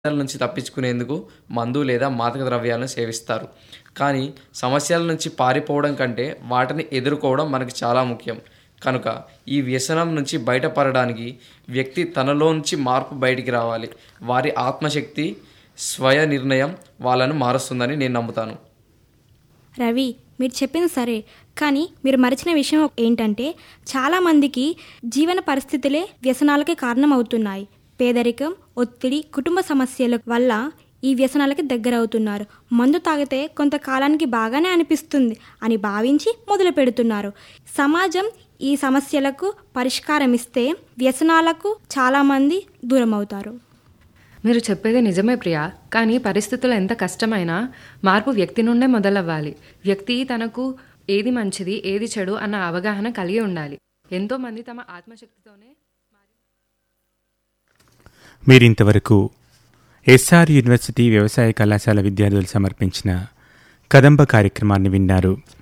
సమస్యల నుంచి తప్పించుకునేందుకు మందు లేదా మాదక ద్రవ్యాలను సేవిస్తారు కానీ సమస్యల నుంచి పారిపోవడం కంటే వాటిని ఎదుర్కోవడం మనకు చాలా ముఖ్యం కనుక ఈ వ్యసనం నుంచి బయటపడడానికి వ్యక్తి తనలోంచి మార్పు బయటికి రావాలి వారి ఆత్మశక్తి స్వయ నిర్ణయం వాళ్ళను మారుస్తుందని నేను నమ్ముతాను రవి మీరు చెప్పింది సరే కానీ మీరు మరిచిన విషయం ఏంటంటే చాలామందికి జీవన పరిస్థితులే వ్యసనాలకి కారణమవుతున్నాయి పేదరికం ఒత్తిడి కుటుంబ సమస్యల వల్ల ఈ వ్యసనాలకి దగ్గరవుతున్నారు మందు తాగితే కొంతకాలానికి బాగానే అనిపిస్తుంది అని భావించి మొదలు పెడుతున్నారు సమాజం ఈ సమస్యలకు పరిష్కారం ఇస్తే వ్యసనాలకు చాలామంది దూరం అవుతారు మీరు చెప్పేది నిజమే ప్రియా కానీ పరిస్థితులు ఎంత కష్టమైనా మార్పు వ్యక్తి నుండే మొదలవ్వాలి వ్యక్తి తనకు ఏది మంచిది ఏది చెడు అన్న అవగాహన కలిగి ఉండాలి ఎంతో మంది తమ ఆత్మశక్తితోనే మీరింతవరకు ఎస్ఆర్ యూనివర్సిటీ వ్యవసాయ కళాశాల విద్యార్థులు సమర్పించిన కదంబ కార్యక్రమాన్ని విన్నారు